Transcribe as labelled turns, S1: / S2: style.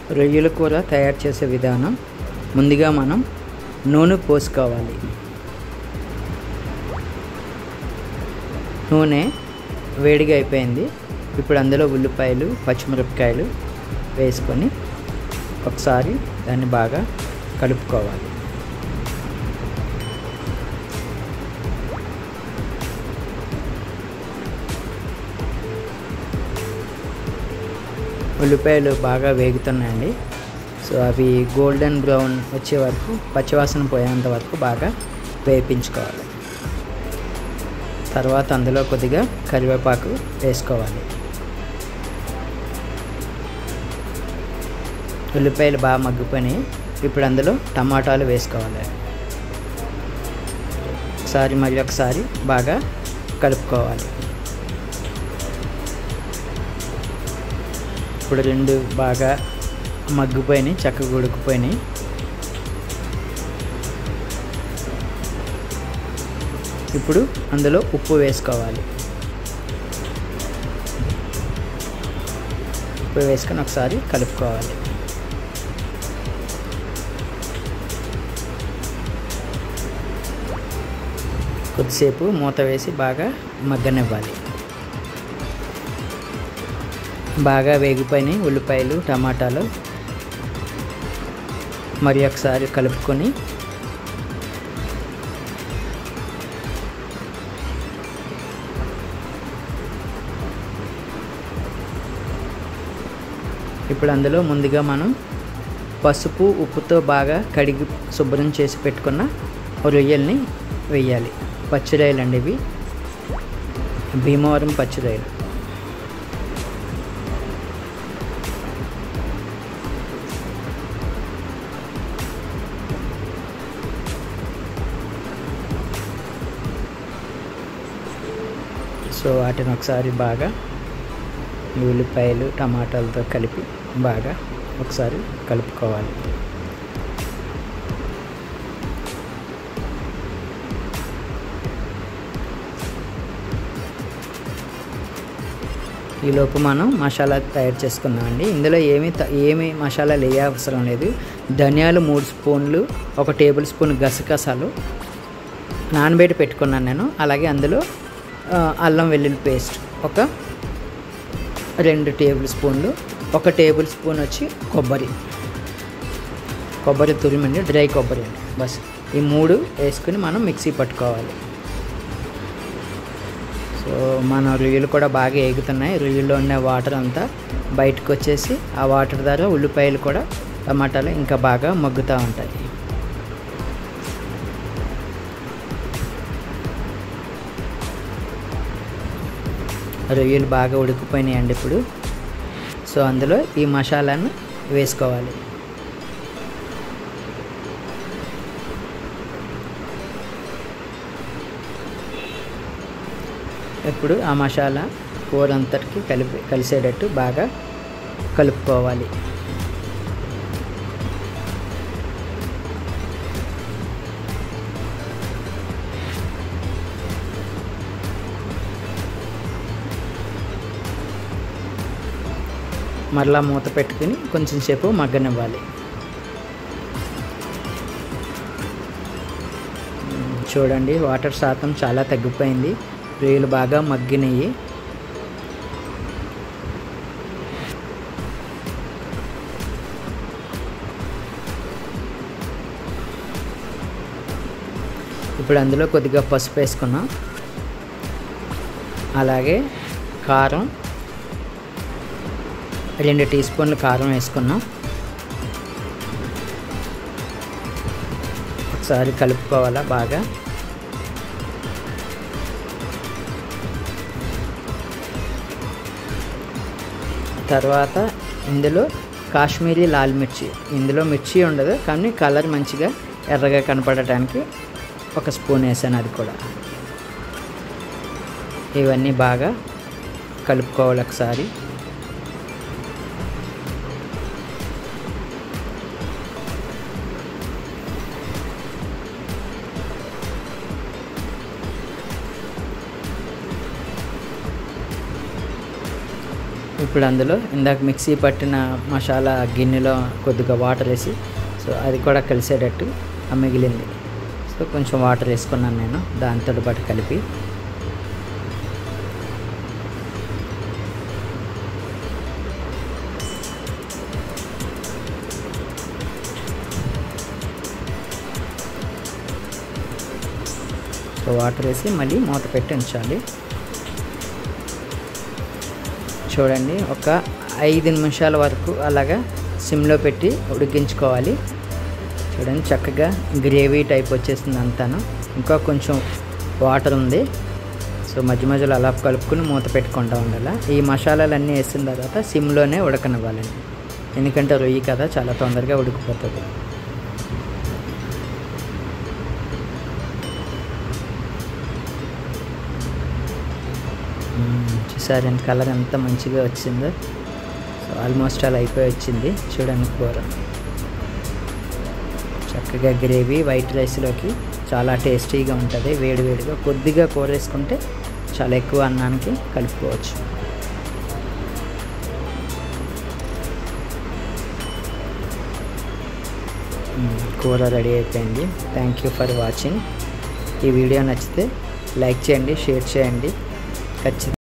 S1: రొయ్యల కూర తయారు చేసే విధానం ముందుగా మనం నూనె పోసుకోవాలి నూనె వేడిగా అయిపోయింది ఇప్పుడు అందులో ఉల్లిపాయలు పచ్చిమిరపకాయలు వేసుకొని ఒకసారి దాన్ని బాగా కలుపుకోవాలి ఉల్లిపాయలు బాగా వేగుతున్నాయండి సో అవి గోల్డెన్ బ్రౌన్ వచ్చే వరకు పచ్చివాసన పోయేంత వరకు బాగా వేపించుకోవాలి తర్వాత అందులో కొద్దిగా కరివేపాకు వేసుకోవాలి ఉల్లిపాయలు బాగా మగ్గిపోయినాయి ఇప్పుడు అందులో టమాటాలు వేసుకోవాలి ఒకసారి మరి ఒకసారి బాగా కలుపుకోవాలి ఇప్పుడు రెండు బాగా మగ్గిపోయినాయి చక్కగా ఉడికిపోయినాయి ఇప్పుడు అందులో ఉప్పు వేసుకోవాలి ఉప్పు వేసుకొని ఒకసారి కలుపుకోవాలి కొద్దిసేపు మూత వేసి బాగా మగ్గనివ్వాలి బాగా వేగిపోయినాయి ఉల్లిపాయలు టమాటాలు మరి ఒకసారి కలుపుకొని ఇప్పుడు అందులో ముందుగా మనం పసుపు ఉప్పుతో బాగా కడిగి శుభ్రం చేసి పెట్టుకున్న రొయ్యల్ని వేయాలి పచ్చిరాయలు అండి ఇవి భీమవరం పచ్చిరాయలు సో వాటిని ఒకసారి బాగా ఈ ఉల్లిపాయలు టమాటాలతో కలిపి బాగా ఒకసారి కలుపుకోవాలి ఈలోపు మనం మసాలా తయారు చేసుకుందామండి ఇందులో ఏమి త- ఏమి మసాలాలు వేయ అవసరం లేదు ధనియాలు మూడు స్పూన్లు ఒక టేబుల్ స్పూన్ గసగసాలు నానబెట్టి పెట్టుకున్నాను నేను అలాగే అందులో ఆ, అల్లం వెల్లుల్లి పేస్ట్ ఒక రెండు టేబుల్ స్పూన్లు ఒక టేబుల్ స్పూన్ వచ్చి కొబ్బరి కొబ్బరి తురిమండి డ్రై కొబ్బరి అండి బస్ ఈ మూడు వేసుకుని మనం మిక్సీ పట్టుకోవాలి సో మన రొయ్యలు కూడా బాగా ఏగుతున్నాయి రొయ్యల్లో ఉన్న వాటర్ అంతా బయటకు వచ్చేసి ఆ వాటర్ ద్వారా ఉల్లిపాయలు కూడా టమాటాలు ఇంకా బాగా మగ్గుతూ ఉంటాయి రొయ్యలు బాగా ఉడికిపోయినాయండి ఇప్పుడు సో అందులో ఈ మసాలాను వేసుకోవాలి ఇప్పుడు ఆ మసాలా కూర అంతటికి కలిపి కలిసేటట్టు బాగా కలుపుకోవాలి మరలా మూత పెట్టుకుని కొంచెం సేపు మగ్గనివ్వాలి మ్మ్, చూడండి వాటర్ శాతం చాలా తగ్గిపోయింది రొయ్యలు బాగా మగ్గినాయి ఇప్పుడు అందులో కొద్దిగా పసుపు వేసుకున్నాం అలాగే కారం రెండు టీ స్పూన్లు కారం వేసుకున్నాం ఒకసారి కలుపుకోవాలా బాగా తర్వాత ఇందులో కాశ్మీరీ లాల్ మిర్చి ఇందులో మిర్చి ఉండదు కానీ కలర్ మంచిగా ఎర్రగా కనపడటానికి ఒక స్పూన్ వేసాను అది కూడా ఇవన్నీ బాగా కలుపుకోవాలి ఒకసారి ఇప్పుడు అందులో ఇందాక మిక్సీ పట్టిన మసాలా గిన్నెలో కొద్దిగా వాటర్ వేసి సో అది కూడా కలిసేటట్టు ఆ మిగిలింది సో కొంచెం వాటర్ వేసుకున్నాను నేను దాంతో పాటు కలిపి సో వాటర్ వేసి మళ్ళీ మూత పెట్టి ఉంచాలి చూడండి ఒక ఐదు నిమిషాల వరకు అలాగా సిమ్లో పెట్టి ఉడికించుకోవాలి చూడండి చక్కగా గ్రేవీ టైప్ వచ్చేసింది అంతాను ఇంకా కొంచెం వాటర్ ఉంది సో మధ్య మధ్యలో అలా కలుపుకొని మూత పెట్టుకుంటూ ఉండాలి ఈ మసాలాలన్నీ వేసిన తర్వాత సిమ్లోనే ఉడకనివ్వాలండి ఎందుకంటే రొయ్యి కదా చాలా తొందరగా ఉడికిపోతుంది చూసారండి కలర్ ఎంత మంచిగా వచ్చిందో సో ఆల్మోస్ట్ అలా అయిపోయి వచ్చింది చూడండి కూర చక్కగా గ్రేవీ వైట్ రైస్లోకి చాలా టేస్టీగా ఉంటుంది వేడివేడిగా కొద్దిగా కూర వేసుకుంటే చాలా ఎక్కువ అన్నానికి కలుపుకోవచ్చు కూర రెడీ అయిపోయింది థ్యాంక్ యూ ఫర్ వాచింగ్ ఈ వీడియో నచ్చితే లైక్ చేయండి షేర్ చేయండి ఖచ్చితంగా